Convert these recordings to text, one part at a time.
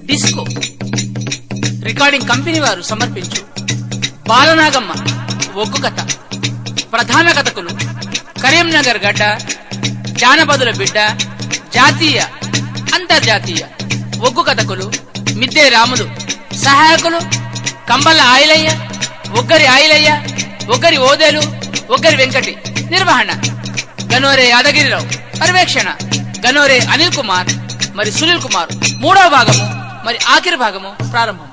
Disco recording company వారు సమర్పించు బాలనాగమ్మ ఒగ్గు కథ ప్రధాన కథకులు కరీంనగర్ గడ్డ జానపదుల బిడ్డ జాతీయ అంతర్జాతీయ ఒగ్గు కథకులు మిద్దే రాములు సహాయకులు కంబల్ల ఆయిలయ్య ఒగ్గరి ఆయిలయ్య ఒగ్గరి ఓదేలు ఒగ్గరి వెంకటి నిర్వహణ గనోరే యాదగిరిరావు పర్యవేక్షణ గనోరే అనిల్ కుమార్ మరి సునీల్ కుమార్ మూడవ భాగము మరి ఆఖరి భాగము ప్రారంభం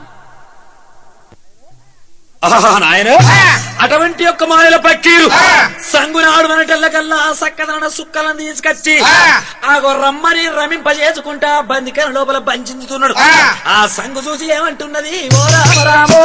ఆహా, నాయన అటువంటి యొక్క మాయల పక్కీరు సంగునాడు మనటల్లకల్లా ఆ సక్కదన సుక్కలను తీసుకొచ్చి ఆ రమ్మని రమింపజేసుకుంటా బందికన లోపల బంధించుతున్నాడు ఆ సంగు చూసి ఏమంటున్నది ఓ రామ రామో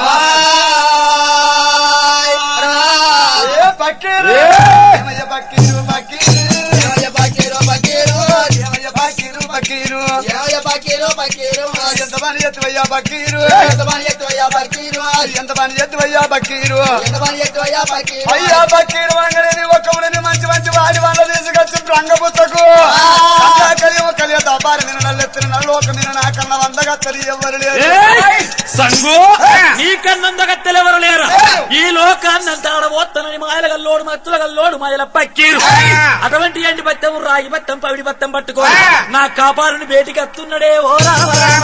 ఏ పక్కీరు ఏమయ్య పక్కీరు పక్కీరు ఏమయ్య పక్కీరు పక్కీరు ఏమయ్య పక్కీరు పక్కీరు ఏమయ్య పక్కీరు పక్కీరు ఎంత పని ఎత్తువయ్యా పక్కీరు ఎంత పని ఎత్తువయ్యా పక్కీరు ఎంత పని ఎత్తువయ్యా పక్కీరు ఎంత పని ఎత్తువయ్యా పక్కీరు అయ్యా పక్కీరు వంగలేని ఒక్కములని మంచి మంచి వాడి వాళ్ళ తీసుకొచ్చి రంగపుచ్చకు కలియ కలియ దబారి నిన్న నల్లెత్తిన నల్లోక నిన్న నా కన్న వందగా తల్లి ఎవ్వరు లేరు ఏయ్! సంగు నీకన్నందగా తెలియవరు లేరా ఈ లోకాన్ని అంతా ఆడబోత్తనని మాయల గల్లోడు మత్తుల గల్లోడు మాయల పక్కీరు అటువంటి ఎండి బత్తం రాగి బత్తం పవిడి బత్తం పట్టుకొని నా కాపారుని బేటికి అత్తున్నాడే ఓ రామ రామ.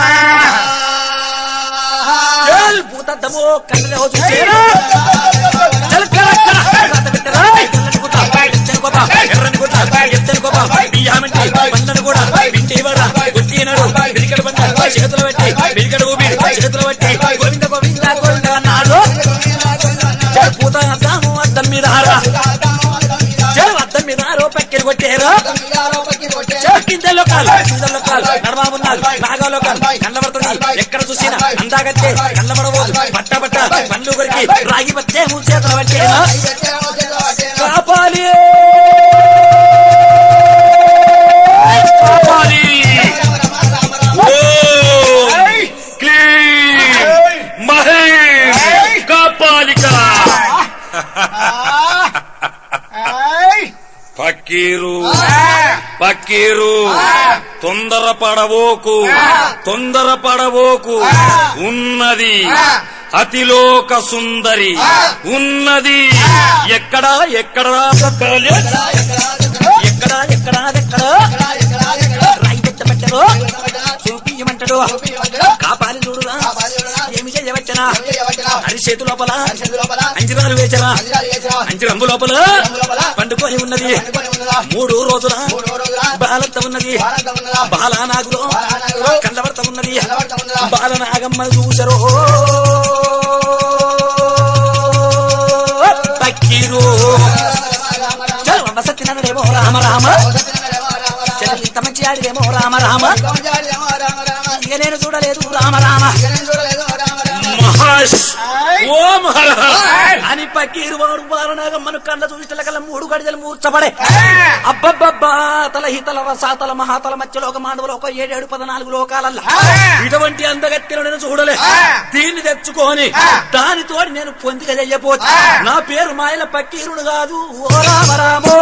ఏల్ భూతద్దమో కళ్ళలో చూసేరా చల్ కల కల. రాత పెట్టరా? కళ్ళని గుట్ట, ఎచ్చని కోప, ఎర్రని గుట్ట, ఎత్తని కోప, బియ్యమంటి, బండను కూడా, పిండి వడ, గుట్టినడు, పిరికెడు బండ, చేతులు పెట్టి, పిరికెడు ఊపి, చేతులు పెట్టి, గోవింద గోవింద గోవింద అన్నాడు. చల్ పూత అద్దాము అద్దం మీద హారా. చల్ అద్దం మీద ఆరో పక్కిరి కొట్టేరు కింద లోకాలు కింద లోకాలు నడమామున్నారు నాగా లోకాలు కళ్ళబడుతుంది ఎక్కడ చూసినా అందాగచ్చే కళ్ళబడబోదు పట్ట పట్ట పండ్లు కొరికి రాగి పచ్చే మూసేతల పట్టే కాపాలి కాపాలి ఓం క్లీం మహేష్ కాపాలిక పక్కీరు పక్కీరు తొందర పడబోకు తొందర పడబోకు ఉన్నది అతిలోక సుందరి ఉన్నది ఎక్కడా ఎక్కడా దక్కాలి? ఎక్కడా ఎక్కడా ఎక్కడా రాయి పెట్ట పెట్టరు చూపియమంటాడు కాపాలి చూడురా ఏమి చేయవచ్చనా అరిచేతు లోపల అంజరాలు వేచరా అంజరంబు లోపల పండుకొని ఉన్నది మూడు రోజుల బాలంత ఉన్నది బాలానాగులో కళ్ళబడత ఉన్నది బాలనాగమ్మ చూసరో పక్కీరు చల్ వసతినడేమో రామ రామ చల్ ఇంత మంచి ఆడిదేమో రామ రామ ఇక నేను చూడలేదు రామ రామ మహాష్ ఓ మహారాజ్ అని పక్కీరు వాడు బాలనాగమ్మను కళ్ళ చూసిన కళ్ళ మూడు గడిజలు మూర్చబడే అబ్బబ్బబ్బా తల హితల రసాతల మహాతల మధ్యలోక మానవులు ఒక ఏడేడు పదనాలుగు లోకాలల్లా ఇటువంటి అందగత్తెలు నేను చూడలే దీన్ని తెచ్చుకొని దానితోటి నేను పొందిక చెయ్యపోతే నా పేరు మాయల పక్కీరుడు కాదు ఓ రామరామో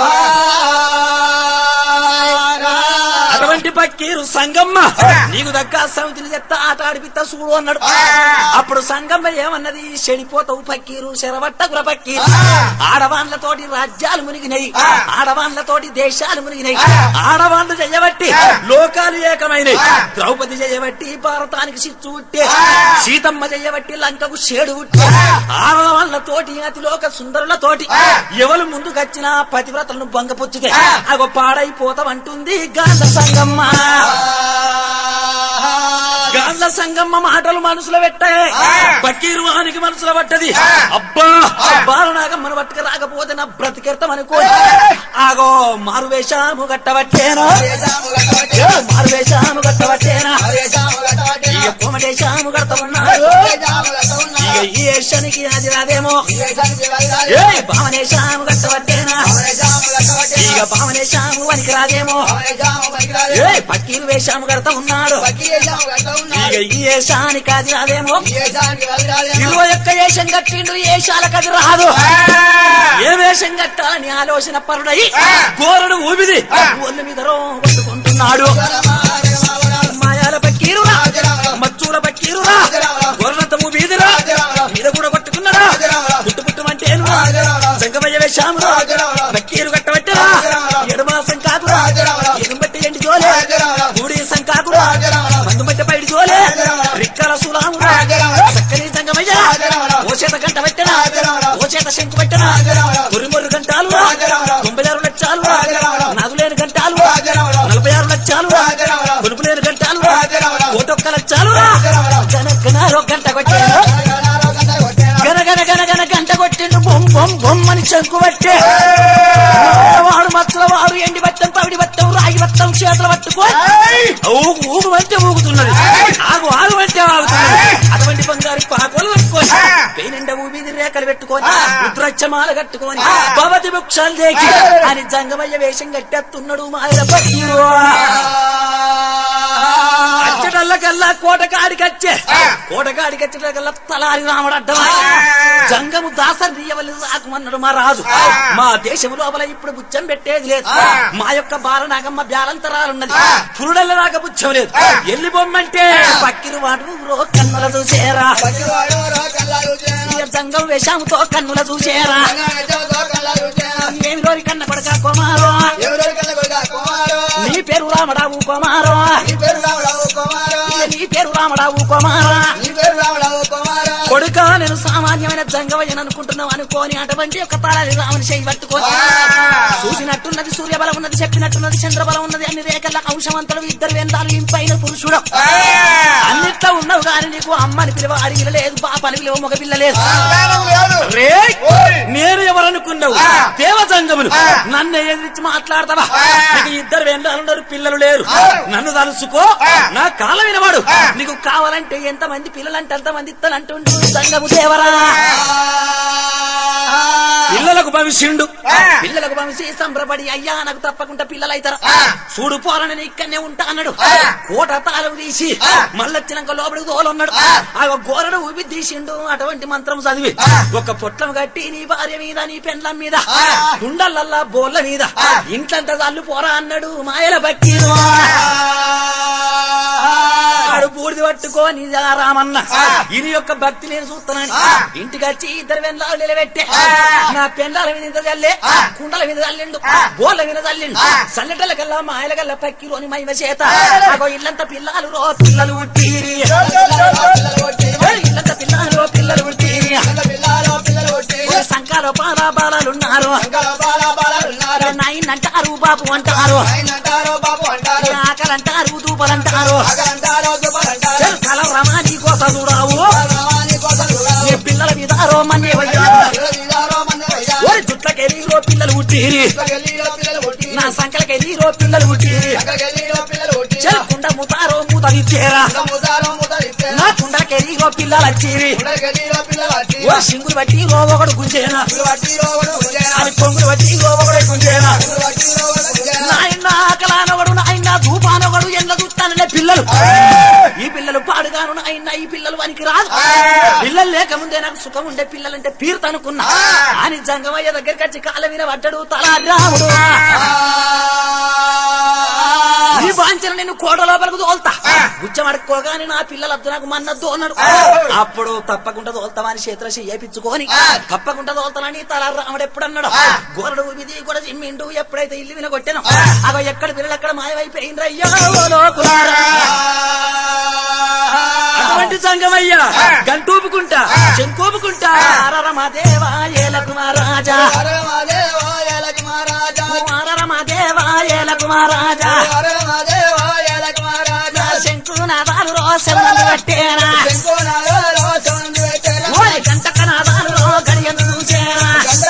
అటువంటి పక్కీరు సంగమ్మ నీకు దగ్గర సమితిని చెత్త ఆట ఆడిపిత్త చూడు అన్నాడు అప్పుడు సంగమ్మ ఏమన్నది చెడిపోతావు పక్కీరు శరవట్టకుల పక్కీరు ఆడవాన్లతోటి రాజ్యాలు మునిగినాయి ఆడవాన్లతోటి దేశాలు మునిగినాయి ఆడవాన్లు చేయబట్టి లోకాలు ఏకమైనవి ద్రౌపది చేయబట్టి భారతానికి సిచ్చు ఉట్టే సీతమ్మ చేయబట్టి లంకకు షేడు ఉట్టే ఆడవాన్లతోటి అతిలోక సుందరులతోటి ఎవరు ముందుకొచ్చినా పతివ్రతలను బంగపుచ్చితే అగో పాడైపోతామంటుంది గాంధ సంగమ్మ గాంధ సంగమ్మ మాటలు మనసులో పెట్టాయి పకీరు వానికి మనసులో పట్టది అబ్బా బాలనాగమ్మను పట్టుక రాకపోతే నా బ్రతికెడతాం అనుకో ఆగో మారు వేషాము గట్టబట్టేనా ఏ మారు వేషాము గట్టబట్టేనా ఇక కోమటేశాము గడత ఉన్నాడు ఇక ఈ ఏషానికి అది రాదేమో ఏ భావనేశాము గట్టబట్టేనా ఇక భావనేశాము వనికి రాదేమో ఏ పక్కీరు వేషాము గడత ఉన్నాడు ఇక ఈ ఏషానికి అది రాదేమో ఇరవై ఒక్క ఏషం కట్టిండు ఏషాలకు అది రాదు ఏ వేషం కట్టాలని ఆలోచన పరుడై గోరడు ఊబిది ఒళ్ళు మీద రో కొట్టుకుంటున్నాడు మాయాల పక్కీరు వేషాము బక్కీరు కట్టబెట్టరా ఎడమాసం కాకురా ఎదుంబట్టి ఎండి జోలే గూడీసం కాకురా మందుబట్టి పైడి జోలే రిక్కల సులాము చక్కని సంగమయ్య ఓ చేత గంట పెట్టనా ఓ చేత శంకు పెట్టనా మురిమొర్రు గంటాలు తొంభై ఆరు లక్షాలు నాదులేని గంటాలు నలభై ఆరు లక్షాలు కొనుపు లేని గంటాలు కోటొక్క లక్షాలు గనగనారో గంట కొట్టాను గనగన గనగన గంట కొట్టిండు బొమ్ బొమ్ బొమ్మని శంకు పట్టే వాడు మచ్చల వాడు ఎండి బట్టం పవిడి బట్టం రాగి బట్టం చేతులు పట్టుకో ఊగు ఊగు అంటే ఊగుతున్నది ఆగు ఆగు అంటే ఆగుతున్నది అటువంటి బంగారు పాకోలు పెట్టుకొని పేనిండ ఊబిది రేఖలు పెట్టుకొని రుద్రచ్చమాల కట్టుకొని భవతి వృక్షాలు దేకి అని జంగమయ్య వేషం కట్టేస్తున్నాడు మాయల పట్టిరు అచ్చటల్లకల్లా కోటకాడికి వచ్చే కోటకాడికి వచ్చేటకల్లా తలారి రాముడు అడ్డమా జంగము దాసరి నీయవల్లి సాకుమన్నాడు మా రాజు మా దేశం లోపల ఇప్పుడు బుచ్చం పెట్టేది లేదు మా యొక్క బాలనాగమ్మ బ్యాలంతరాలున్నది పురుడల్ల నాక బుచ్చం లేదు ఎల్లి బొమ్మంటే పక్కిరు వాడు రో కన్నుల చూసేరా ఇక జంగం వేషాముతో కన్నుల చూసేరా ఏమి రోరి కన్న కొడక కుమారో నీ పేరు రామడావు కుమారో ఇక నీ పేరు రామడావు కుమారా కొడుక నేను సామాన్యమైన జంగవయ్యను అనుకుంటున్నావు అనుకోని అటువంటి ఒక తాళాలి రామని చేయి పట్టుకొని చూసినట్టున్నది సూర్యబలం ఉన్నది చెప్పినట్టున్నది చంద్రబలం ఉన్నది అన్ని రేఖల అంశవంతులు ఇద్దరు వేందాలు ఇంపైన పురుషుడు అన్నిట్లో ఉన్నావు గాని నీకు అమ్మని పిలువ అడిగిల లేదు పాపని పిలువ మగ పిల్ల లేదు రే నేను ఎవరనుకున్నావు దేవజంగములు నన్ను ఎదిరించి మాట్లాడతావా నీకు ఇద్దరు వెండాలున్నారు పిల్లలు లేరు నన్ను తలుసుకో నా కాలం వినవాడు నీకు కావాలంటే ఎంత మంది పిల్లలంటే అంత మంది ఇస్తానంటుండు సంగము దేవరా పిల్లలకు భవిష్యుండు పిల్లలకు భవిష్య సంబరపడి అయ్యా నాకు తప్పకుండా పిల్లలు అవుతారు చూడు పోరని నేను ఇక్కడనే ఉంటా అన్నాడు కోట తాళం తీసి మళ్ళొచ్చినాక లోపలికి తోలన్నాడు ఆ గోరడు ఊపి తీసిండు అటువంటి మంత్రం చదివి ఒక పొట్లం కట్టి నీ భార్య మీద నీ పెండ్లం మీద కుండలల్లా బోర్ల మీద ఇంట్లంత తల్లు పోరా అన్నాడు మాయల బక్కీరు ఆడు బూడిది పట్టుకోని రామన్న ఇది యొక్క భక్తి నేను చూస్తున్నాను ఇంటికి వచ్చి ఇద్దరు వెండాలు నిలబెట్టే నా పెండాల మీద ఇంత చల్లే కుండల మీద చల్లిండు బోర్ల మీద చల్లిండు చల్లటల కల్లా మాయల కల్లా పక్కిలోని మైవ చేత అగో ఇల్లంత పిల్లలు రో పిల్లలు ఉట్టిరి ఇల్లంత పిల్లలు రో పిల్లలు ఉట్టిరి సంకాల బాలా బాలాలున్నారు నాయన్ అంటారు బాబు అంటారు ఆకలంటారు దూపలంటారు కల రమాని కోస చూడావు నీ పిల్లల మీద రోమని ఓరి జుట్లకెళ్ళి రో పిల్లలు ఉట్టిరి నా సంకలకెళ్ళి రో పిల్లలు ఉట్టిరి చెల్ కుండ ముతారో మూత ఇచ్చేరా నా కుండకెళ్ళి రో పిల్లలు వచ్చిరి ఓ సింగులు బట్టి రో ఒకడు గుంజేనా అది కొంగులు బట్టి రో ఒకడు గుంజేనా నాయన ఆకలానొకడు నాయన ధూపానొకడు ఎండ చూస్తాననే పిల్లలు ఈ పిల్లలు పాడుగాను నాయన ఈ పిల్లలు వానికి రాదు పిల్లలు లేకముందే నాకు సుఖం ఉండే పిల్లలంటే పీరుతనుకున్నా అని జంగమయ్య దగ్గరికి వచ్చి కాళ్ళ మీద పడ్డాడు తలా రాముడు ఈ వాంఛన నేను కోట లోపలకు తోల్తా గుచ్చం అడుక్కోగాని నా పిల్లలద్దు నాకు మన్నద్దు అన్నాడు అప్పుడు తప్పకుండా తోల్తామని చేతుల చేయించుకొని తప్పకుండా తోల్తానని తల రాముడు ఎప్పుడన్నాడు గోరడు ఇది కూడా చిమ్మిండు ఎప్పుడైతే ఇల్లు విన కొట్టాను అగో ఎక్కడ పిల్లలు అక్కడ మాయమైపోయిండ్రయ్యో లోకులారా అటువంటి సంగమయ్యా గంటూపుకుంటా చెంకోపుకుంటా అరరమా దేవా ఏలకు మహారాజా అరరమా దేవా ఏలకు మహారాజా శంకునాదాలు రోసెల్లు పట్టేనా ఓరి గంటక నాదాలు రో గడియను చూసేనా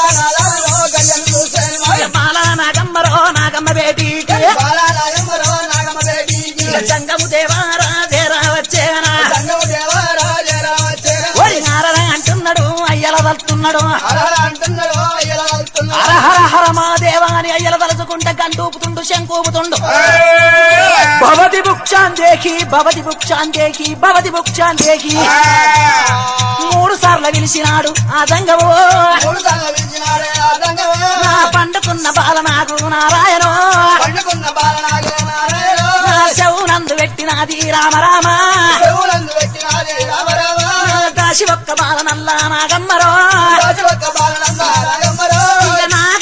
బాల నాగమ్మరో నాగమ్మ బేటీకి జంగము దేవారా దేరా వచ్చేనా ఓరి నారద అంటున్నాడు అయ్యల వస్తున్నాడు హర హర హర మా దేవా అని అయ్యల తలుచుకుంటే గంటూపుతుండు శంకూపుతుండు భవతి భుక్షాన్ దేకి భవతి భుక్షాన్ దేకి భవతి భుక్షాన్ దేకి మూడు సార్లు పిలిచినాడు ఆ దంగవో నా పండుకున్న బాల నాకు నారాయణో పండుకున్న బాలనాగ నారాయణ నా శవునందు పెట్టినది రామ రామ చెవులందు పెట్టినాదే రామ రామ దాసి ఒక్క బాల నల్లా నాగమ్మరో రాజు ఒక్క బాలనంద రాగమ్మరో ఇక నా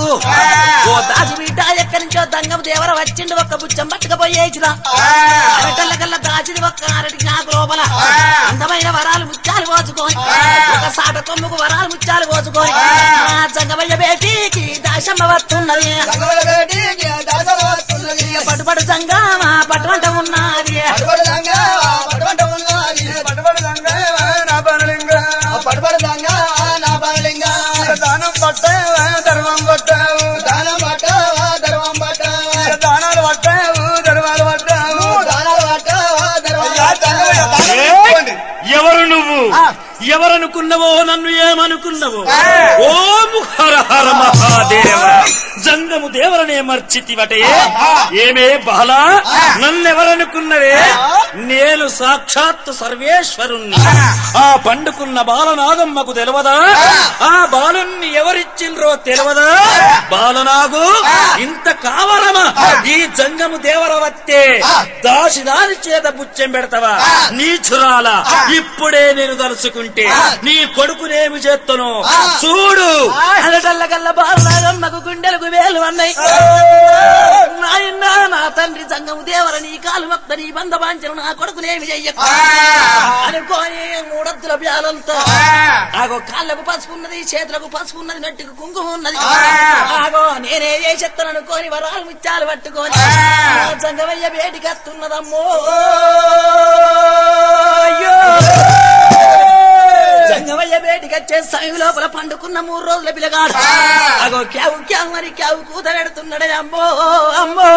ఓ దాసి బిడ్డ ఎక్కడి నుంచో దంగం దేవర వచ్చిండు ఒక్క బుచ్చం పట్టుకపోయేసిరా అరటల్ల కల్లా దాచిది ఒక్క అరటి నాకు లోపల అందమైన వరాలు ముత్యాలు పోచుకొని ఒక సాట కొమ్ముకు వరాలు ముత్యాలు పోచుకొని ఆ జంగమయ్య బేటీకి దాశమ్మ వస్తున్నది రంగుల బేటీకి దాసలు వస్తున్నది. పట్టుబడు జంగమా పట్టుమంట ఉన్నది పడబడు దంగా, పడబడు ఉన్నది. పట్టుబడి దంగా నా పనులింగా పడబడు దంగా, నా బాలింగా. దానం పట్టావా ధర్మం పట్టావు దానం పట్టావా, ధర్మం పట్టావా. దానాలు పట్టావు ధర్మాలు పట్టావు దానాలు పట్టావా, ధర్మం అయ్యా, దంగమయ్య, పట్టావా. దానం తీసుకోండి. ఎవరు నువ్వు ఎవరనుకున్నవో నన్ను ఏమనుకున్నవో ఓం హర హర మహాదేవ జంగము దేవరనే మర్చితివటే ఏమే బాల నన్నెవరనుకున్నవే నేను సాక్షాత్ సర్వేశ్వరుణ్ణి ఆ పండుకున్న బాలనాగమ్మకు తెలవదా ఆ బాలుణ్ణి ఎవరిచ్చిండ్రో తెలవదా బాలనాగు ఇంత కావరమా ఈ జంగము దేవర వత్తే దాసి దాని చేత బుచ్చం పెడతావా నీచురాల ఇప్పుడే నేను తలుచుకుంటే నీ కొడుకునేమి చేస్తాను చూడు అలటల్లగల్ల బాలనాగమ్మకు గుండెలకు వేలు అన్నాయి నాయన నా తండ్రి జంగము దేవర నీ కాలు మొత్త నీ బంధవాంచను నా కొడుకునేమి చెయ్యకు అనుకోని మూడొద్దుల బ్యాలంతో ఆగో కాళ్ళకు పసుపు ఉన్నది చేతులకు పసుపు ఉన్నది నట్టుకు కుంకుమ ఉన్నది ఆగో నేనే ఏ చెత్తను అనుకోని వరాలు ముత్యాలు పట్టుకొని ఆ జంగమయ్య వేడికి వస్తున్నదమ్మో అయ్యో జంగమయ్య వేడికి వచ్చే సమయం లోపల పండుకున్న మూడు రోజుల పిల్లగాడు అగో క్యావు క్యావు మరి క్యావు కూతలెడుతున్నాడే అమ్మో అమ్మో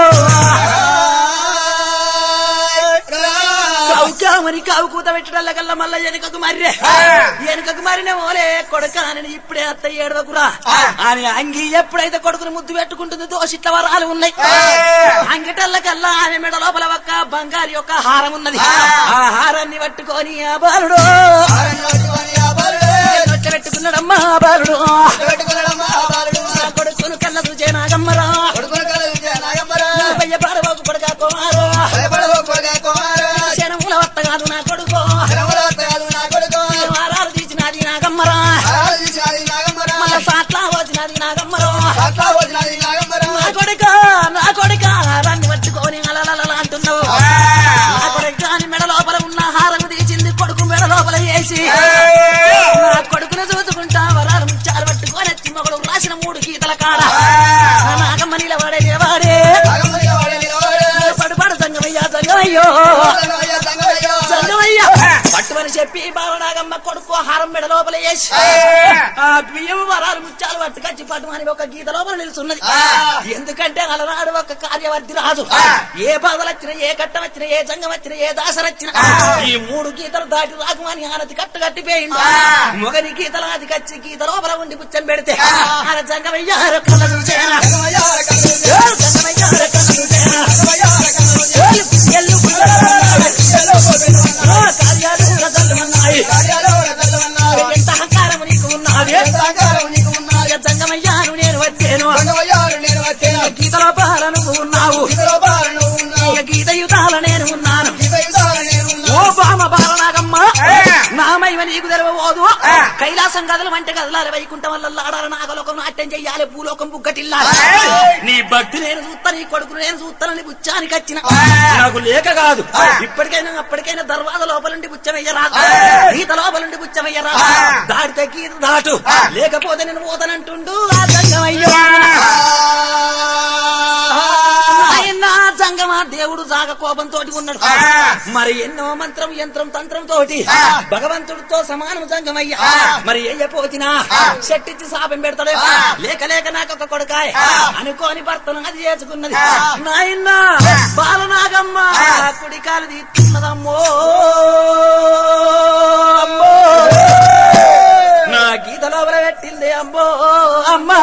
కావు కావు మరి కావు కూత పెట్టడల్లకల్లా మళ్ళా వెనుకకు మర్రే వెనుకకు మరిన ఓలే కొడుక అని ఇప్పుడే అత్త ఏడవకురా అని అంగి ఎప్పుడైతే కొడుకుని ముద్దు పెట్టుకుంటుందో దోషిట్ల వరాలు ఉన్నాయి అంగిటల్లకల్లా ఆమె మెడ లోపల ఒక్క బంగారు యొక్క హారం ఉన్నది ఆ హారాన్ని పట్టుకొని ఆ బాలుడు ఆరని పట్టుకొని ఆ బాలుడే. నొట్ట పెట్టుకున్నాడమ్మా ఆ బాలుడు పెట్టుకున్నాడమ్మా ఆ బాలుడు. నా కొడుకును కళ్ళ చూచే నాగమ్మరా కొడుకుని కల విజయ నాగమ్మరా. పయ్య పాడవకు కొడుక కుమారు భయపడవు కొడుకా కుమారా. శనముల వత్త కాదు నా కొడుకు జనములవత్త కాదు నా కొడుకు. వారాలు తీసినది నాగమ్మరా ఆరాలు తీసినది నాగమ్మరా. మళ్ళా సాట్ల వచ్చినది నాగమ్మరా అట్లా వచ్చినది నాగమ్మరా. నా కొడుక నా కొడుక రాన్ని పట్టుకొని అలలల అంటున్నావు నా కొడుక అని మెడ లోపల ఉన్న హారం తీసింది కొడుకు మెడ లోపల వేసి నా కొడుకును చూసుకుంటా వరాలు ముచ్చారు పట్టుకొని వచ్చి మొగడు రాసిన మూడు గీతల కాడ నా నాగమ్మ నిలబడే నిలబడే నాగమ్మనిగా వాడే నిలబడే. పడు పడు సంగమయ్యా సంగమయ్యో సంగమయ్య, సంగమయ్య. సంగమయ్యా పట్టుమని చెప్పి బావనాగమ్మ కొడుకు హారం మెడ లోపల వేసి ఆ బియ్యం వరాలు ముత్యాలు పట్టుకొచ్చి పట్టుమని ఒక గీత లోపల నిలుచున్నది ఎందుకంటే అలనాడు ఒక కార్యవర్తి రాజు ఏ బాధలు వచ్చినా ఏ కట్టం వచ్చినా ఏ సంఘం వచ్చినా ఏ దాసరు వచ్చినా ఈ మూడు గీతలు దాటి రాకుమని ఆనతి కట్టు కట్టిపోయిండు మొగని గీతలు అది కచ్చి గీత లోపల ఉండి పుచ్చం పెడితే ఆయన సంగమయ్యారు కళ్ళ చూసేనా సంగమయ్య, కన్నులు ఏ సంగమయ్యారు కళ్ళ చూసేనా సంగమయ్య, కన్నులు ఏ ఎల్లు పుల్లలు ఎల్లో పోతున్నా. ఆ కార్యాలు రథలున్నాయి. కార్యాలు రథలున్నాయి. ఎంత అహంకారం నీకు ఉన్నది ఎంత అహంకారం నీకు ఉన్నది. జంగమయ్యాను నేను వచ్చాను సంగమయ్యారు నేను వచ్చాను. గీతలో పాల నువ్వు ఉన్నావు ఇదిగో బాలు నువ్వు ఉన్నావు. ఇక గీత యుధాల నేను ఉన్నాను ఇదిగో యుధాలు నేను ఓ ఉన్నాను. బామ బాలనాగమ్మ నామైవ నీకు తెలవబోదు కైలాసం గదులు వంటి గదలాలి వైకుంఠం వల్ల ఆడాలి నాగలోకం నాట్యం చెయ్యాలి భూలోకం బుగ్గటిల్లాలి నీ భక్తి నేను చూస్తా నీ కొడుకు నేను చూస్తానని బుచ్చానికి వచ్చిన నాకు లేక కాదు ఇప్పటికైనా అప్పటికైనా దర్వాజ లోపలుండి బుచ్చమయ్యరాదు గీత లోపలుండి బుచ్చమయ్యరాదు దాడితే గీత దాటు లేకపోతే నేను పోతానంటుండు ఆ సంగమయ్యో ఆయన జంగమా దేవుడు జాగ కోపంతో ఉన్నాడు మరి ఎన్నో మంత్రం యంత్రం తంత్రం తోటి భగవంతుడితో సమానం జంగమయ్య మరి ఏయపోతినా చెట్టిచ్చి శాపం పెడతాడే లేక లేక నాకు ఒక కొడుకాయ అనుకోని భర్తను అది చేసుకున్నది నాయన బాలనాగమ్మ కుడి కాలు తీస్తున్నదమ్మో అమ్మో నా గీత లోపల పెట్టింది అమ్మో అమ్మా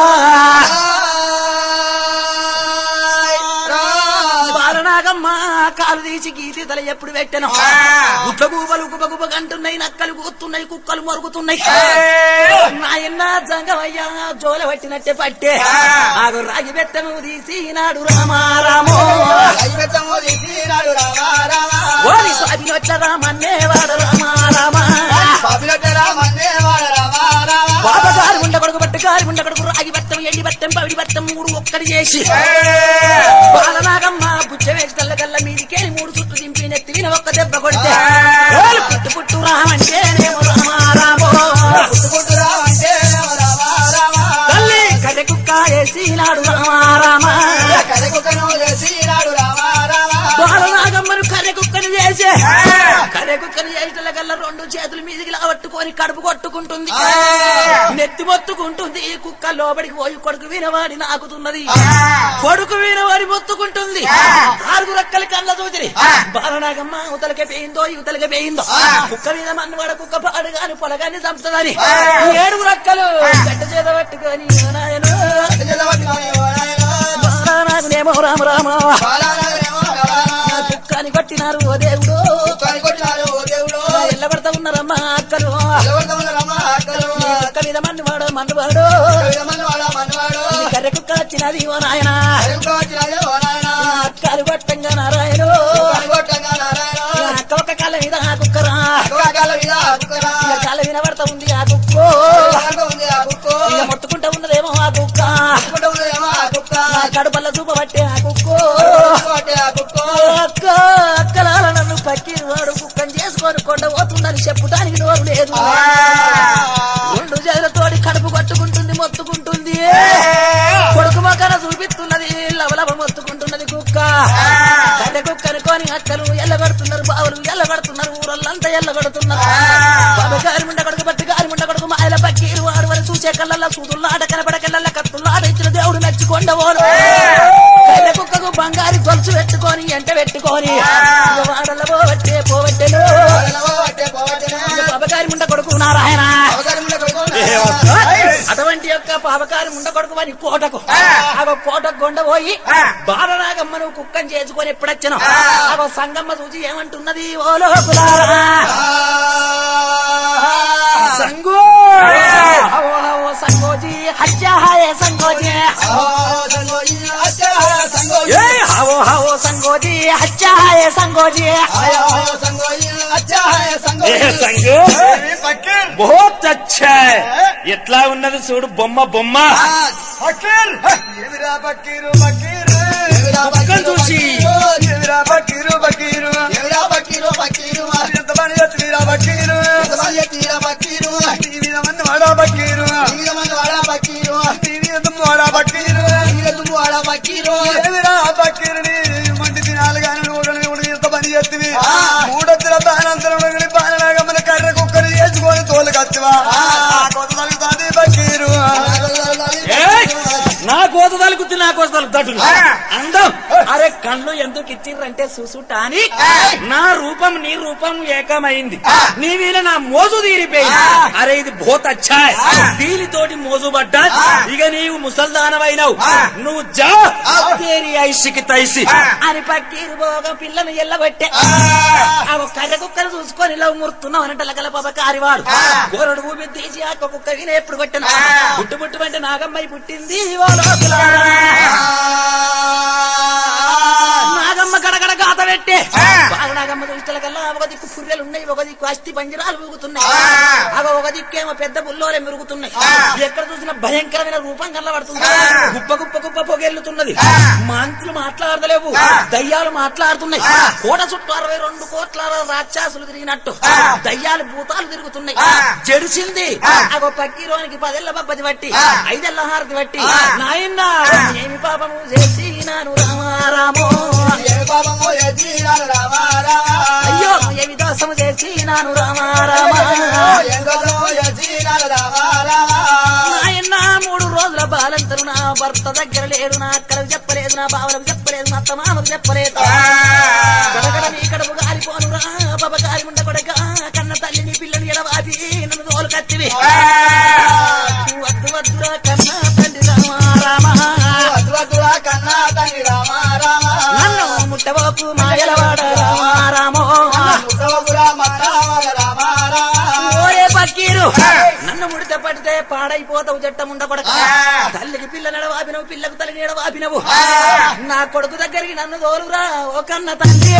బాలనాగమ్మ కాలు తీసి గీతి తల ఎప్పుడు పెట్టను గుట్ల గూబలు గుబ గుబ కంటున్నాయి నక్కలు కూతున్నాయి కుక్కలు మరుగుతున్నాయి నాయన్న జంగమయ్య జోల పట్టినట్టే పట్టే ఆగు రాగి బెత్తము తీసి నాడు రామారామో కైవెత్తము తీసినాడు రామా రామా. ఓరి స్వామినొట్ల రామన్నే వాడు రామారామా పాపినొట్ట రామన్నే వాడ రామా రామా. బాబగారు ఉండ కొడుకు పట్టుగా పబకారి ఉండకడుకు రాగి బట్టం ఎండి బట్టం పవిడి బట్టం మూడు ఒక్కటి చేసి బాలనాగమ్మ బుచ్చ వేసి తల్లగల్ల మీదికేని మూడు చుట్టూ దింపి నెత్తి విన ఒక్క దెబ్బ కొడితే ఏలు పుట్టు పుట్టు రామంటే నేమో రామారామో పుట్టుకుంటురా అంటే రామ రామ రామ తల్లి కర్రె కుక్క వేసి నాడు రామారామ కథకుకను చేసి నాడు రామ రామ బాలనాగమ్మను కర్రె కుక్కని చేసే కర్రె కుక్కని చేసిన కల్లా రెండు చేతుల మీదికి పట్టుకొని కడుపు కొట్టుకుంటుంది నెత్తి మొత్తుకుంటుంది ఈ కుక్క లోబడికి పోయి కొడుకు వినవాడి నాకుతున్నది కొడుకు వినవాడి మొత్తుకుంటుంది ఆరుగు రక్కల కళ్ళ చూసిరి బాలనాగమ్మ ఉతలకే పోయిందో యువతలకే పోయిందో కుక్క మీద మన్నవాడ కుక్క పాడుగాని పొలగాన్ని చంపుతుందని ఏడుగు రక్కలు గడ్డ చేత పట్టుకొని "ఓ నాయనో, బాలనాగునేమో రామ రామ కుక్కని కొట్టినారు ఓ దేవుడు ఎల్లబడతా ఉన్నారమ్మా అక్కలు కుక్క మీద మన్నువాడు మన్నువాడు కర్రె కుక్క వచ్చినది ఓ నాయన అక్కలు కొట్టంగా నారాయణ అక్క ఒక కాళ్ళ మీద ఆ కుక్కరా ఇక కాళ్ళ మీద పడతా ఉంది ఆ కుక్కో ఇక మొత్తుకుంటా ఉన్నదేమో ఆ కుక్క నా కడుపల్ల చూప పట్టే ఆ కుక్కో అక్క అక్కలాల నన్ను పక్కిన వాడు కుక్కని చేసుకొని కొండ పోతుందని చెప్పుటానికి నోరు లేదు రెండు చేతులతోటి కడుపు కొట్టుకుంటుంది మొత్తుకుంటుంది కొడుకు మొక్కన చూపిస్తున్నది లవలవ మొత్తుకుంటున్నది కుక్క కర్రె కుక్క అనుకొని అక్కలు ఎల్లగడుతున్నారు బావులు ఎల్లగడుతున్నారు ఊరల్లంతా ఎల్లగడుతున్నారు బాబగారి ముండ కొడుకు బట్టి గారి ముండ కొడుకు మాయల పక్కీరు వాడు వల్ల చూసే కళ్ళల్లో సూదుల్లాట కనపడకెళ్ళ కత్తుల్లాట ఇచ్చిన దేవుడు మెచ్చుకొండవోను కర్రె కుక్కకు బంగారు గొలుసు పెట్టుకొని ఎంట పెట్టుకొని ఇక వాడల పోవట్టే పోవట్టెను ఇక బాబగారి ముండ కొడుకు నారాయణ అటువంటి యొక్క పాపకారి ఉండ కొడుకు అని కోటకు ఆ కోటకు కొండ పోయి బాలరాగమ్మను కుక్కని చేసుకొని ఎప్పుడొచ్చాను ఆ సంగమ్మ చూసి ఏమంటున్నది ఓ లోకులారా సంగో అవో అవో సంగోజీ హత్యా హాయే సంగోజీ ఏ హావో హావో సంగోజీ హత్యా హాయే సంగోజీ ఏ సంగు బహుత్ అచ్చా హై. ఎట్లా ఉన్నది చూడు బొమ్మ బొమ్మ ఫకీర్ ఏమిరా బకీరు బకీరు కుక్కను చూసి ఏమిరా బకీరు బకీరు ఎంత పని చేస్తురా బకీరు నీ మీద మంది వాడా బకీరు నీ మీద దుమ్ము వాడా బకీరు ఏమిరా బకీరు నీ మంటి తినాలి కానీ నువ్వు ఎంత పని చేస్తుంది మూడొత్తుల బాణంతరం బాణలాగా మన కర్ర కుక్కని చేసుకొని తోలు కత్తివా కొత్త తలుగుతాది బకీరు ఏయ్! నా కోత తలుగుద్ది నా కోత తలుగుతాడు అందం అరే కళ్ళు ఎందుకు ఇచ్చిండ్రంటే సుసుటాని నా రూపం నీ రూపం ఏకమైంది నీ మీద నా మోజు తీరిపోయింది అరే ఇది బోత్ అచ్చా హై. దీనితోటి మోజు పడ్డా ఇక నీవు ముసల్దానమైనవు నువ్వు జా తేరి ఐసికి తైసి అని పక్కీరు పోగా పిల్లను ఎల్లబట్టే ఆ కర్ర కుక్కను చూసుకొని ఇలా మురుతున్నావు అనంట లగల పాప కారివాడు గోరడు ఊపి తీసి ఆ కుక్క విన ఎప్పుడు కొట్టిన పుట్టు పుట్టు అంటే నాగమ్మాయి పుట్టింది ఓ లోకులారా. నాగమ్మ గడగడ గాత పెట్టే బాగా నాగమ్మ దృష్టిల కల్లా ఒక దిక్కు పుర్రెలు ఉన్నాయి ఒక దిక్కు అస్థి పంజరాలు ఊగుతున్నాయి అగ ఒక దిక్కేమో పెద్ద బుల్లోలే మెరుగుతున్నాయి ఎక్కడ చూసినా భయంకరమైన రూపం కనబడుతుంది గుప్ప గుప్ప గుప్ప పొగెల్లుతున్నది మంత్రులు మాట్లాడలేవు దయ్యాలు మాట్లాడుతున్నాయి కోట చుట్టూ అరవై రెండు కోట్ల రాక్షసులు తిరిగినట్టు దయ్యాలు భూతాలు తిరుగుతున్నాయి జడిసింది అగో పక్కీరోనికి పదేళ్ల పబ్బది బట్టి ఐదేళ్ల హారతి బట్టి నాయన ఏమి పాపము చేసి నాను రామారామో అయ్యో ఏమి దోషము చేసి నాను రామారామా నాయన మూడు రోజుల బాలంతరు నా భర్త దగ్గర లేడు నా అక్కలకు చెప్పలేదు నా బావలకు చెప్పలేదు నా అత్త మామకు చెప్పలేదు గడగడ నీ కడుపు గాలిపోను రా బాబ గాలి ఉండ కొడక కన్న తల్లి నీ పిల్లని ఎడవాపి నన్ను తోలు కత్తివి వద్దు వద్దురా కన్న తండ్రి రామారామా కన్నా తండ్రి రామ రామ నన్ను ముట్టవకు మాయలవాడ రామారామో రామ రామ ఓరే పక్కీరు నన్ను ముడితే పడితే పాడైపోతావు జట్టం ఉండకూడక తల్లికి పిల్ల నడవాపినవు పిల్లకు తల్లిని ఎడవాపినవు నా కొడుకు దగ్గరికి నన్ను తోలురా ఓ కన్న తండ్రి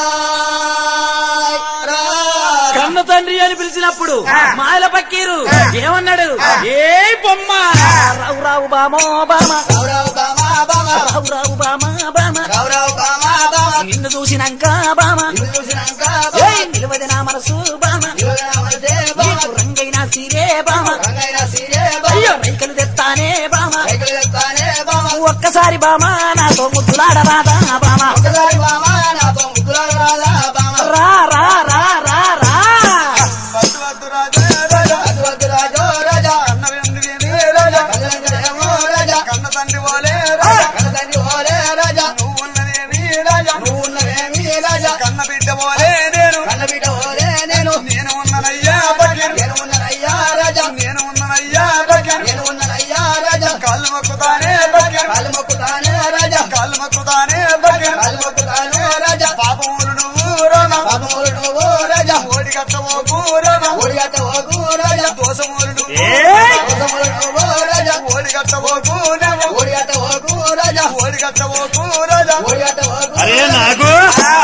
కన్న తండ్రి అని పిలిచినప్పుడు మాయల పక్కీరు ఏమన్నాడు ఏ బొమ్మ రావు రావు బామో బామ రావు బామా బామా రావు రావు బామ బామ రావు బామా బామా నిన్ను చూసినాక బామ నిన్ను చూసినాక ఏయ్, నిలవది నా మనసు బామ మనసే బామా నీకు రంగైన సీరే బామ రంగైన సీరే అయ్యో బామా రైకలు తెత్తానే బామ సైకిల్ చెప్తానే బామా నువ్వు ఒక్కసారి బామ నాతో ముద్దులాడరాదా బామ ఒకసారి బామా నాతో ముద్దులాగా రాదా బామా రా రా రా రా రా వద్దు వద్దు రాజా రాజా వద్దు వద్దు రాజో రాజా అన్న వెండి రాజా కదలంకరేమో రాజా కన్న తండ్రి పోలే రాజా కదలండి ఓలే రాజా నువ్వు ఉన్నదేమి రాజా నువ్వు ఉన్నవేమి రాజా కన్న బిడ్డ పోలే నేను కన్నబిడ్డ ఓలే నేను నేను ఉన్ననయ్యా బకీరు నేను ఉన్ననయ్యా రాజా నేను ఉన్ననయ్యా బకీరు నేను ఉన్ననయ్యా రాజా కాళ్ళు మొక్కుతానే బకీరు కాలు మొక్కుతానే రాజా కాళ్ళు మొక్కుతానే బకీరు కాలు మొక్కుతానే రాజా పాపములు నువ్వు రామా పాపములు నువ్వు రాజా ఓడి కట్టవోకు రామా ఓడిగట్ట ఓకు రాజా దోషములు నువ్వు ఏయ్! దోషములు నువ్వు రాజా ఓడి కట్టవోకు నువ్వు ఓడిగట్ట ఓకు రాజా ఓడి కట్టవోకు రాజా ఓడిగట్ట ఓకు అరే నాగు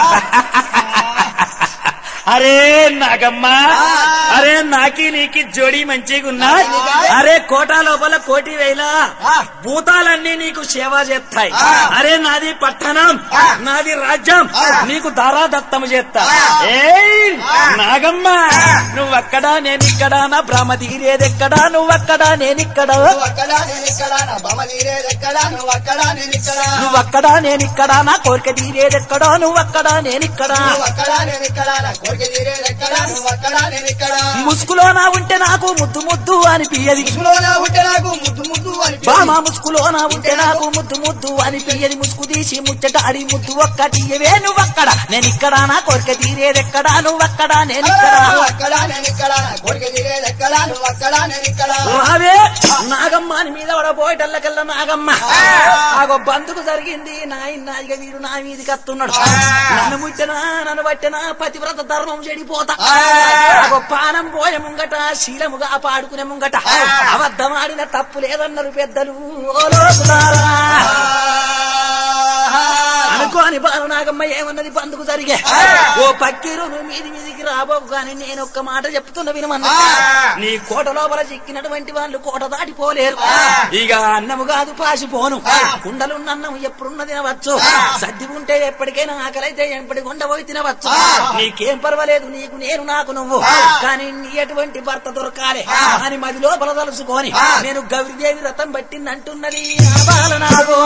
అరే నాగమ్మ అరే నాకి నీకి జోడి మంచిగా ఉన్నా అరే కోట లోపల కోటి వేల భూతాలన్నీ నీకు సేవ చేస్తాయి అరే నాది పట్టణం నాది రాజ్యం నీకు దారాదత్తము చేస్తా ఏయ్ నాగమ్మ నువ్వక్కడా నేనిక్కడా నా భ్రమ తీరేదెక్కడా నువ్వక్కడా నేనిక్కడా నువ్వు అక్కడ నేను ఇక్కడ నా బొమ్మ తీరేది ఎక్కడ నువ్వు అక్కడ నేను ఇక్కడ నువ్వక్కడా నేనిక్కడా నా కోరిక తీరేదెక్కడో నువ్వక్కడా నేనిక్కడా నువ్వు అక్కడ నేను ఇక్కడ నా కోరిక తీరేది ఎక్కడ నువ్వు అక్కడ నేను ఇక్కడ ముసుగులోనా ఉంటే నాకు ముద్దు ముద్దు అనిపియది ముసుగులోనే ఉంటే నాకు ముద్దు ముద్దు అని బామా ముసుగులోనా ఉంటే నాకు ముద్దు ముద్దు అనిపియది ముసుగు తీసి ముచ్చటాడి ముద్దు ఒక్కటియవే నువ్వక్కడ నేనిక్కడ నా కోరిక తీరేదెక్కడా నువ్వక్కడా నేనిక్కడా నువ్వు అక్కడ నేను ఇక్కడ నా కోరిక తీరేది ఎక్కడ నువ్వు అక్కడ నేను ఇక్కడ రావే నాగమ్మ అని మీద పడబోయేటల్లకల్లా నాగమ్మ ఆగో బందుకు జరిగింది నాయన ఇక వీడు నా మీదికి వస్తున్నాడు నన్ను ముట్టనా నన్ను పట్టినా పతివ్రత ధర్మం చెడిపోతా ఆగో పానం పోయే ముంగట శీలముగా పాడుకునే ముంగట అబద్ధమాడిన తప్పు లేదన్నారు పెద్దలు ఓ లోకులారా. అనుకోని బాలు నాగమ్మ ఏమన్నది బందుకు జరిగే ఓ పక్కీరు నువ్వు మీది మీదికి రాబోకు కానీ నేను ఒక్క మాట చెప్తున్నా వినమన్నా నీ కోట లోపల చిక్కినటువంటి వాళ్ళు కోట దాటిపోలేరు ఇక అన్నము కాదు పాసిపోను కుండలున్న అన్నం ఎప్పుడున్న తినవచ్చు సర్ది ఉంటే ఎప్పటికైనా ఆకలైతే ఎప్పటికి ఉండబోయి తినవచ్చు నీకేం పర్వాలేదు నీకు నేను నాకు నువ్వు కానీ నీ ఎటువంటి భర్త దొరకాలి అని మది లోపల తలుసుకొని నేను గౌరీదేవి రథం పట్టింది అంటున్నది ఆ బాల నాకు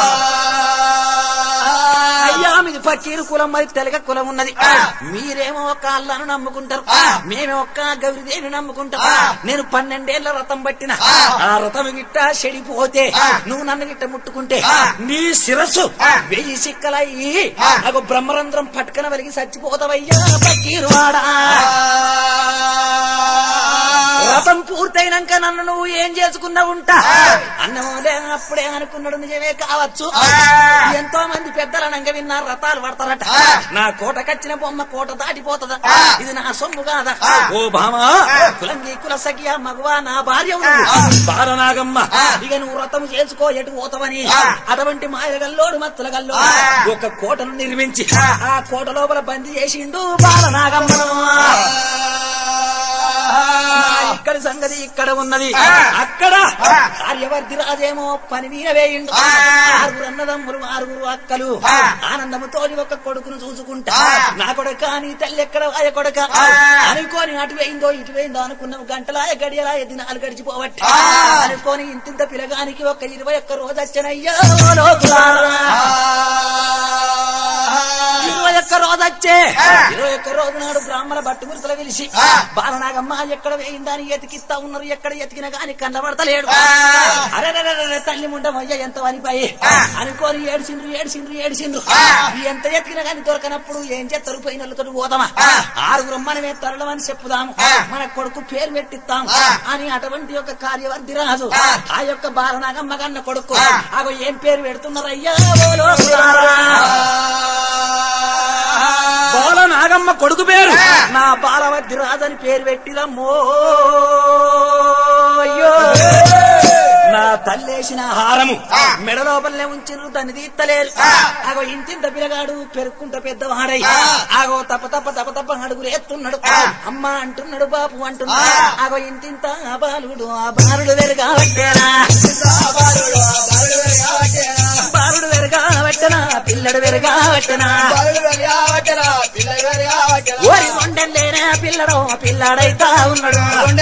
అయ్యా మీది పక్కీరు కులం మరి తెలగ కులం ఉన్నది మీరేమో ఒక అల్లను నమ్ముకుంటారు మేమే ఒక్క గౌరీదేవిని నమ్ముకుంటాం నేను పన్నెండేళ్ల రథం పట్టిన ఆ రథం గిట్ట చెడిపోతే నువ్వు నన్ను గిట్ట ముట్టుకుంటే నీ శిరస్సు వెయ్యి సిక్కలయ్యి నాకు బ్రహ్మరంధ్రం పట్టుకన వెలిగి చచ్చిపోతావయ్యా పక్కీరు వాడా రథం పూర్తయినాక నన్ను నువ్వు ఏం చేసుకున్నా ఉంటా అన్నమోలే అప్పుడే అనుకున్నాడు నిజమే కావచ్చు ఎంతో మంది పెద్దలు అనగా విన్నారు రథాలు పడతారట నా కోట కచ్చిన బొమ్మ కోట దాటిపోతుందా ఇది నా సొమ్ము కాదా ఓ భామా కులంగి కుల సఖియా మగవా నా భార్య బాలనాగమ్మ ఇక నువ్వు రథం చేసుకో ఎటు పోతావని అటువంటి మాయగల్లోడు మత్తుల గల్లో ఒక కోటను నిర్మించి ఆ కోట లోపల బందీ చేసిండు బాలనాగమ్మను ఇక్కడి సంగతి ఇక్కడ ఉన్నది అక్కడ కార్యవర్తి రాజేమో పని మీద వేయిండు ఆరుగురు అన్నదమ్ములు ఆరుగురు అక్కలు ఆనందముతో ఒక కొడుకును చూసుకుంటా నా కొడుక నీ తల్లి ఎక్కడ వాయ కొడుక అనుకోని అటు వేయిందో ఇటు వేయిందో అనుకున్నాం గంటలాయ గడియలాయ దినాలు గడిచిపోవట్టి అనుకోని ఇంతింత పిలగానికి ఒక ఇరవై ఒక్క రోజు వచ్చనయ్యా ఓ లోకులారా. ఇరవై ఒక్క రోజు వచ్చే ఇరవై ఒక్క రోజు నాడు బ్రాహ్మణ బట్టు గురుతులు పిలిచి బాలనాగమ్మ ఎక్కడ వేయిందని ఎతికిస్తా ఉన్నారు ఎక్కడ ఎతికినా గాని కన్నబడతలేడు అరే రే, రే, రే, రే, తల్లి ముండమయ్య ఎంత వనిపాయి అనుకోని ఏడిసిండ్రు ఏడిసిండ్రు ఏడిసిండ్రు ఎంత ఎతికినా గాని దొరకనప్పుడు ఏం చేస్తారు పోయిన వాళ్ళతో పోదామా ఆరుగురు మనమే తరలమని చెప్పుదాము మన కొడుకు పేరు పెట్టిస్తాం అని అటువంటి యొక్క కార్యవర్ధి రాజు ఆ యొక్క బాలనాగమ్మ కన్న కొడుకు అగో ఏం పేరు పెడుతున్నారు అయ్యా ఓ లోకులారా. బాల నాగమ్మ కొడుకు పేరు నా బాలవద్ది రాజని పేరు పెట్టిదమ్మో అయ్యో నా తల్లేసిన హారము మెడ లోపలనే ఉంచిన దాన్ని తీత్తలేరు ఆగో ఇంతింత పిల్లగాడు పెరుక్కుంట పెద్దవాడై ఆగో తప్ప తప్ప తప్ప తప్ప అడుగులు ఎత్తున్నాడు అమ్మ అంటున్నాడు బాపు అంటున్నాడు ఆగో ఇంతింత ఆ బాలుడు ఆ బాలుడు వెరుగా పట్టేనా బాలుడు వెరుగా పట్టనా పిల్లడు వెరుగా పట్టనా ఓరి కొండలేనా పిల్లడు పిల్లాడైతా ఉన్నాడు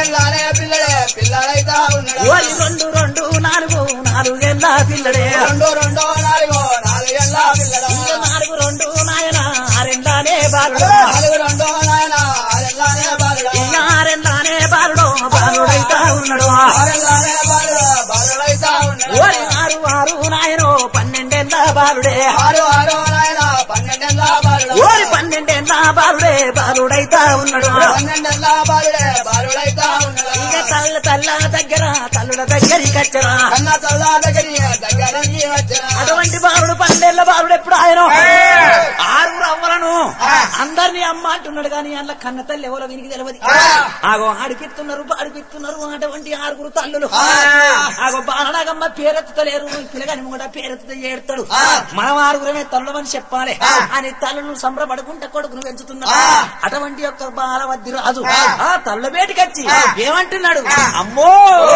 పిల్లడైతా ఉన్నాడు ఓరి రెండు రెండు నాలుగు నాలుగేళ్ళ పిల్లడే రెండో రెండో నాలుగో నాలుగేళ్ళ పిల్లడా ఇక నాలుగు రెండు నాయన ఆరెండానే బాలుడు నాలుగు రెండో నాయన ఆరెల్లానే బాలుడా ఇక ఆరెండానే బాలుడు బాలుడైతా ఉన్నాడు ఆరెల్లానే బాలుడా బాలుడైతా ఉన్నాడు ఓరి ఆరు ఆరు నాయనో పన్నెండేళ్ళ బాలుడే ఆరు ఆరో నాయన పన్నెండేళ్ళ బాలుడా ఓరి పన్నెండేళ్ళ బాలుడే బాలుడైతా ఉన్నాడు పన్నెండేళ్ళ బాలుడే బాలుడైతా ఉన్నాడు ఇక తల్ల తల్ల దగ్గర తల్లుల దగ్గరికి వచ్చరా కన్న చల్లా దగ్గర దగ్గరికి వచ్చిన అటువంటి బాలుడు పన్నెండేళ్ల బాలుడు ఎప్పుడు ఆయన ఆరుగురు అవ్వలను అందరినీ అమ్మ అంటున్నాడు కానీ అందులో కన్న తల్లి ఎవరో వినికి తెలియదు ఆగో ఆడిపిస్తున్నారు పాడిపిస్తున్నారు అటువంటి ఆరుగురు తల్లులు ఆగో బాలనాగమ్మ పేరెత్తుతలేరు పిల్లగాని కూడా పేరెత్తుత ఏడుతాడు మనం ఆరుగురమే తల్లుమని చెప్పాలి అని తల్లులు సంబరపడుకుంటే కొడుకును పెంచుతున్నారు అటువంటి యొక్క బాలవద్ది రాజు ఆ తల్లు బయటికి ఏమంటున్నాడు అమ్మో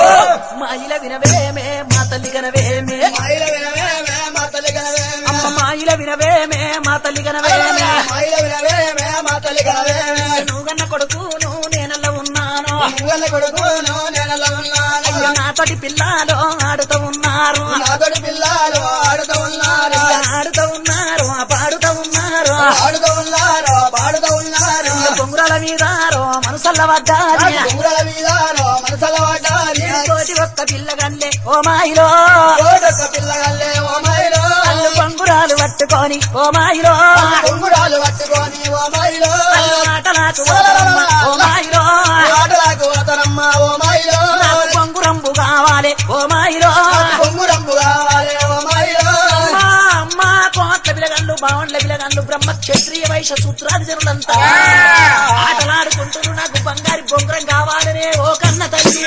మా ఇల వినవేమే మా తల్లి కనవేమే మైల వినవేమే మా తల్లి కనవేమే అమ్మ మా ఇల వినవేమే మా తల్లి కనవేమే మైల వినవేమే మా తల్లి కనవేమే నువ్వు కన్న కొడుకును నేనల్ల ఉన్నాను నువ్వెల్ల కొడుకును నేనలా ఉన్నాను అయ్యో నాతోటి పిల్లలు ఆడుతూ ఉన్నారు నాతోటి పిల్లలు ఆడుతూ ఉన్నారు అయ్యో ఆడుతూ ఉన్నారు ఆ పాడుతూ ఉన్నారు ఆడుతూ ఉన్నారు పాడుతూ ఉన్నారు అయ్యో బొంగురాల మీద మనసల్ల వద్దాని కుంగుల మీద మనసల పడ్డారి తోటి ఒక్క పిల్లగల్లే ఓ మాయిలో కోడొక్క పిల్లగల్లే ఓ మైలో అల్లు బొంగురాలు పట్టుకొని ఓ మాయిలో కుంగురాలు పట్టుకొని ఓ మైలో అల్లు ఆటలాకు వదలమ్మ, ఓ మాయిలో ఆటలాకు పోతారమ్మ ఓ మైలో నాకు బొంగురంబు కావాలి ఓ మాయిలో కుంగురంబు కావాలి ఓ మైలో అమ్మా అమ్మా కోట్ల పిలగండ్లు బావండ్ల పిలగండ్లు బ్రహ్మ క్షత్రియ వైశ్య సూత్రాది జనులంతా ఆటలాడుకుంటున్నారు నాకు బంగారి బొంగరం కావాలనే ఓ కన్న తల్లి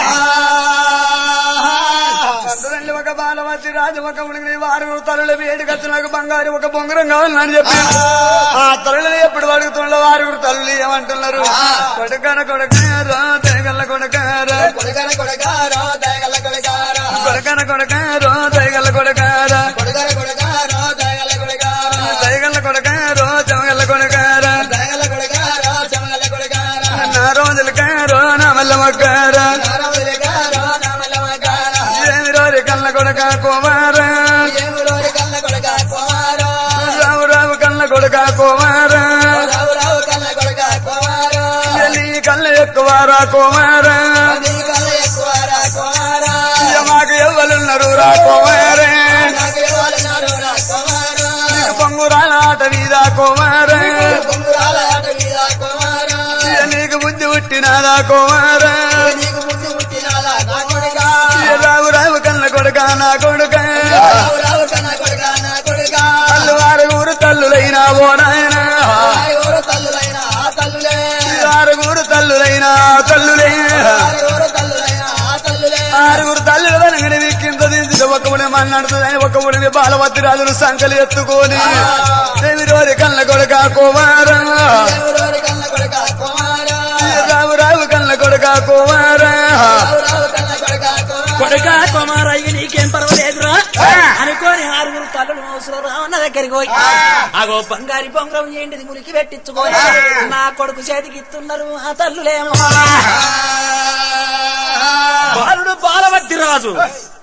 అందులో ఒక బాలవతి రాజు ఒక ఉడికి వారు తల్లుల వేడికచ్చు నాకు బంగారు ఒక బొంగరం కావాలని చెప్పి ఆ తల్లులు ఎప్పుడు అడుగుతుండ వారు తల్లులు ఏమంటున్నారు కొడుకన కొడకారా తెగల్ల కొడకారా కొడుకన కొడుకారో దయగల కొడుకారో కొడకన కొడకారో తెగల్ల కొడకారా కొడుకన కొడుకారో దయగల కొడుకారో తెగల్ల కొడకారో చెమగల్ల కొడకారా దయగల కొడుకారో చెమగల కొడుకారో నా రోజులు కారో నా మల్ల మొక్కారా నారములిగారో నామలమగారో ఏమి రోజు కళ్ళ కొడక కుమారా ఏములోని కన్న కొడుక కుమారో రావు రావు కళ్ళ కొడక కుమారా రావు రావు కన్న కొడుక కుమారో నీ కళ్ళ ఎక్కువారా కుమారా నీ కన్న ఎక్కువరా కుమారో ఇక మాకు ఎవ్వలున్నారు రా కుమారే నాకు ఎవరున్నారు రా కుమారో పొంగురాల ఆట మీద కుమారే బొంగురాల ఆట మీద కుమారో ఇక నీకు బుద్ధి పుట్టినాదా కుమారా నీకు ముందు పుట్టినాదా నా కొడుక ఇక రావు రావు కళ్ళ కొడక నా కొడుక రావు రావు కన్న కొడుక నా కొడుక తల్లు ఆరుగురు తల్లులైనా ఓ నాయనా ఎవరు తల్లులైన ఆ తల్లులే ఆరుగురు తల్లులైనా తల్లులే ఎవరు తల్లులైన ఆ తల్లులే ఆరుగురు తల్లుల వెనకని కింద దించి ఒక ఉడి మన్నాడుతుందని ఒక ఉడిని బాలవతి రాజులు సంకలి ఎత్తుకొని దేవి రోజు కళ్ళ కొడక కుమారా ఎవరు కన్న కొడుక కుమారో రావు రావు కళ్ళ కొడక కుమారా రావు రావు కన్న కొడుక కుమారో కొడుక కుమారయ్య నీకేం పర్వాలేదురా అనుకోని ఆరుగురు తల్లులు మోసులు రావన్న దగ్గరికి పోయి అగో బంగారి బొంగరం ఏంటిది మురికి పెట్టించుకోని నా కొడుకు చేతికి ఇస్తున్నారు ఆ తల్లులేమో బాలుడు బాలవద్ది రాజు